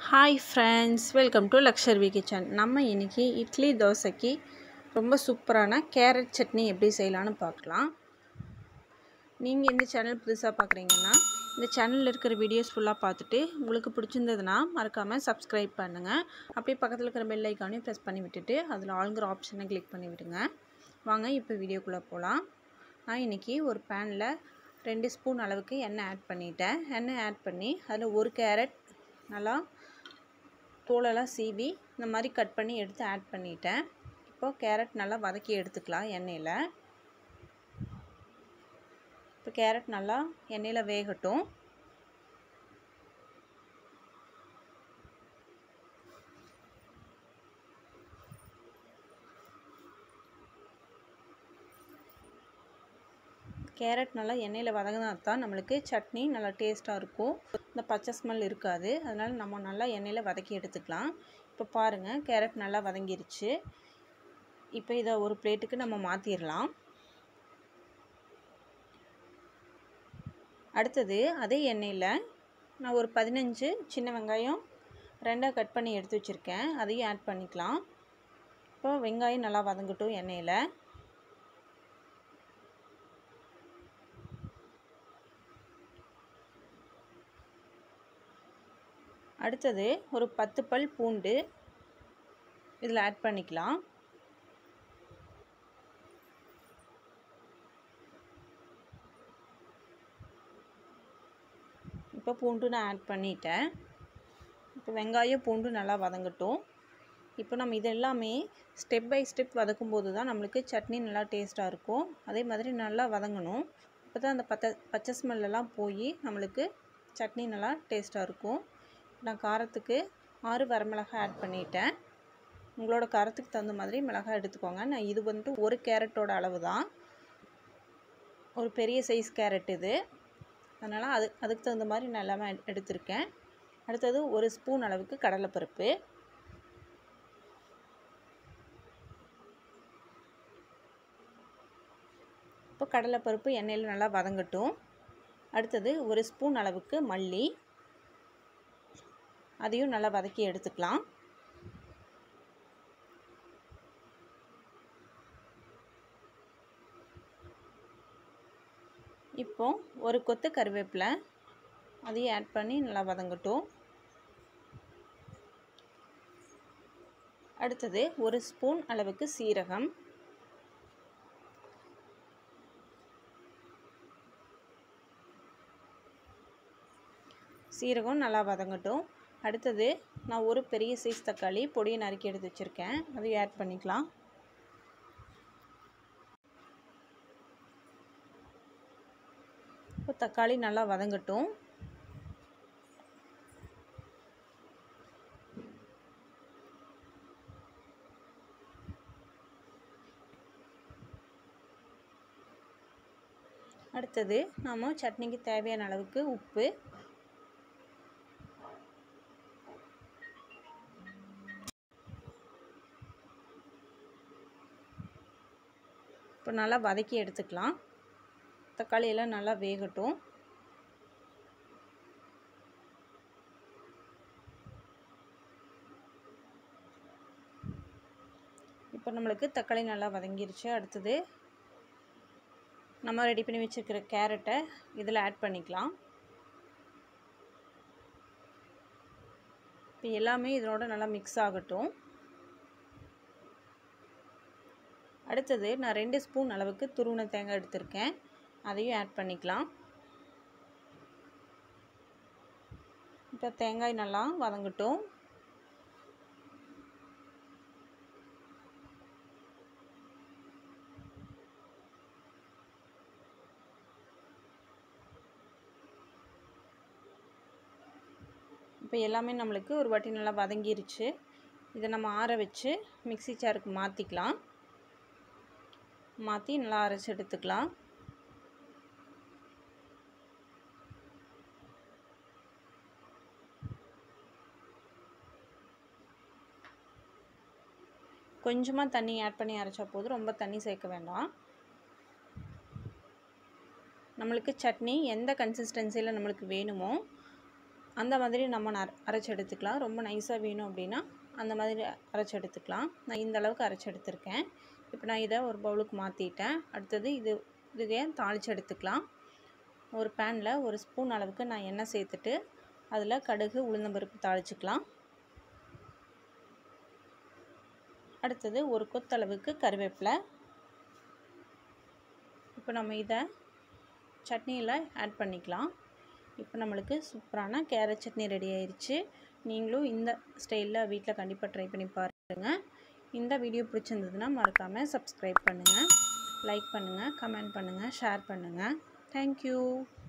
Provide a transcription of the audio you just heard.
hi friends welcome to லக்ஷர்வி kitchen நம்ம இன்றைக்கி இட்லி தோசைக்கு ரொம்ப சூப்பரான கேரட் சட்னி எப்படி செய்யலான்னு பார்க்கலாம் நீங்கள் இந்த சேனல் புதுசாக பார்க்குறீங்கன்னா இந்த சேனலில் இருக்கிற வீடியோஸ் ஃபுல்லாக பார்த்துட்டு உங்களுக்கு பிடிச்சிருந்ததுன்னா மறக்காமல் சப்ஸ்கிரைப் பண்ணுங்கள் அப்படியே பக்கத்தில் இருக்கிற பெல் ஐக்கானையும் ப்ரெஸ் பண்ணி விட்டுட்டு அதில் ஆளுங்கிற ஆப்ஷனை கிளிக் பண்ணி விடுங்க வாங்க இப்போ வீடியோக்குள்ளே போகலாம் நான் இன்றைக்கி ஒரு பேனில் ரெண்டு ஸ்பூன் அளவுக்கு எண்ணெய் ஆட் பண்ணிட்டேன் எண்ணெய் ஆட் பண்ணி அதில் ஒரு கேரட் நல்லா தோலெல்லாம் சீவி இந்த மாதிரி கட் பண்ணி எடுத்து ஆட் பண்ணிட்டேன் இப்போது கேரட் நல்லா வதக்கி எடுத்துக்கலாம் எண்ணெயில் இப்போ கேரட் நல்லா எண்ணெயில் வேகட்டும் கேரட் நல்லா எண்ணெயில் வதங்கினா தான் நம்மளுக்கு சட்னி நல்லா டேஸ்ட்டாக இருக்கும் இந்த பச்சை ஸ்மெல் இருக்காது அதனால் நம்ம நல்லா எண்ணெயில் வதக்கி எடுத்துக்கலாம் இப்போ பாருங்கள் கேரட் நல்லா வதங்கிருச்சு இப்போ இதை ஒரு பிளேட்டுக்கு நம்ம மாற்றிடலாம் அடுத்தது அதே எண்ணெயில் நான் ஒரு பதினஞ்சு சின்ன வெங்காயம் ரெண்டாக கட் பண்ணி எடுத்து வச்சுருக்கேன் அதையும் ஆட் பண்ணிக்கலாம் இப்போ வெங்காயம் நல்லா வதங்கட்டும் எண்ணெயில் அடுத்தது ஒரு பத்து பல் பூண்டு இதில் ஆட் பண்ணிக்கலாம் இப்போ பூண்டு நான் ஆட் பண்ணிட்டேன் இப்போ வெங்காயம் பூண்டு நல்லா வதங்கட்டும் இப்போ நம்ம இது எல்லாமே ஸ்டெப் பை ஸ்டெப் வதக்கும் போது தான் நம்மளுக்கு சட்னி நல்லா டேஸ்ட்டாக இருக்கும் அதே மாதிரி நல்லா வதங்கணும் அப்போ தான் அந்த பச்சை பச்சை ஸ்மெல்லாம் போய் நம்மளுக்கு சட்னி நல்லா டேஸ்ட்டாக இருக்கும் நான் காரத்துக்கு ஆறு வரமிளகாய் ஆட் பண்ணிட்டேன் உங்களோட காரத்துக்கு தகுந்த மாதிரி மிளகாய் எடுத்துக்கோங்க நான் இது வந்துட்டு ஒரு கேரட்டோட அளவு தான் ஒரு பெரிய சைஸ் கேரட் இது அதனால் அது அதுக்கு தகுந்த மாதிரி நான் எல்லாமே எடுத்திருக்கேன் அடுத்தது ஒரு ஸ்பூன் அளவுக்கு கடலைப்பருப்பு இப்போ கடலைப்பருப்பு எண்ணெயில் நல்லா வதங்கட்டும் அடுத்தது ஒரு ஸ்பூன் அளவுக்கு மல்லி அதையும் நல்லா வதக்கி எடுத்துக்கலாம் இப்போ ஒரு கொத்து கருவேப்பிலை அதையும் ஆட் பண்ணி நல்லா வதங்கட்டும் அடுத்தது ஒரு ஸ்பூன் அளவுக்கு சீரகம் சீரகம் நல்லா வதங்கட்டும் அடுத்தது நான் ஒரு பெரிய சைஸ் தக்காளி பொடியை நறுக்கி எடுத்து வச்சுருக்கேன் அதையும் ஆட் பண்ணிக்கலாம் இப்போ தக்காளி நல்லா வதங்கட்டும் அடுத்தது நாம் சட்னிக்கு தேவையான அளவுக்கு உப்பு இப்போ நல்லா வதக்கி எடுத்துக்கலாம் தக்காளி எல்லாம் நல்லா வேகட்டும் இப்போ நம்மளுக்கு தக்காளி நல்லா வதங்கிருச்சு அடுத்தது நம்ம ரெடி பண்ணி வச்சுருக்கிற கேரட்டை இதில் ஆட் பண்ணிக்கலாம் இப்போ எல்லாமே இதனோட நல்லா மிக்ஸ் ஆகட்டும் அடுத்தது நான் ரெண்டு ஸ்பூன் அளவுக்கு துருவின தேங்காய் எடுத்திருக்கேன் அதையும் ஆட் பண்ணிக்கலாம் இப்போ தேங்காய் நல்லா வதங்கட்டும் இப்போ எல்லாமே நம்மளுக்கு ஒரு வாட்டி நல்லா வதங்கிருச்சு இதை நம்ம ஆற வச்சு மிக்சி ஜாருக்கு மாற்றிக்கலாம் மாற்றி நல்லா அரைச்சி எடுத்துக்கலாம் கொஞ்சமாக தண்ணி ஆட் பண்ணி அரைச்சா போதும் ரொம்ப தண்ணி சேர்க்க வேண்டாம் நம்மளுக்கு சட்னி எந்த கன்சிஸ்டன்சியில் நம்மளுக்கு வேணுமோ அந்த மாதிரி நம்ம ந அரைச்சி எடுத்துக்கலாம் ரொம்ப நைஸாக வேணும் அப்படின்னா அந்த மாதிரி அரைச்சி எடுத்துக்கலாம் நான் இந்த அளவுக்கு அரைச்சி எடுத்திருக்கேன் இப்போ நான் இதை ஒரு பவுலுக்கு மாற்றிட்டேன் அடுத்தது இது இதுவே தாளித்து எடுத்துக்கலாம் ஒரு பேனில் ஒரு ஸ்பூன் அளவுக்கு நான் எண்ணெய் சேர்த்துட்டு அதில் கடுகு உளுந்தம்பருப்பு தாளிச்சுக்கலாம் அடுத்தது ஒரு கொத்தளவுக்கு கருவேப்பிலை இப்போ நம்ம இதை சட்னியில் ஆட் பண்ணிக்கலாம் இப்போ நம்மளுக்கு சூப்பரான கேரட் சட்னி ரெடி ஆயிடுச்சு நீங்களும் இந்த ஸ்டைலில் வீட்டில் கண்டிப்பாக ட்ரை பண்ணி பாருங்கள் இந்த வீடியோ பிடிச்சிருந்ததுன்னா மறக்காமல் சப்ஸ்கிரைப் பண்ணுங்கள் லைக் பண்ணுங்கள் கமெண்ட் பண்ணுங்கள் ஷேர் பண்ணுங்கள் தேங்க்யூ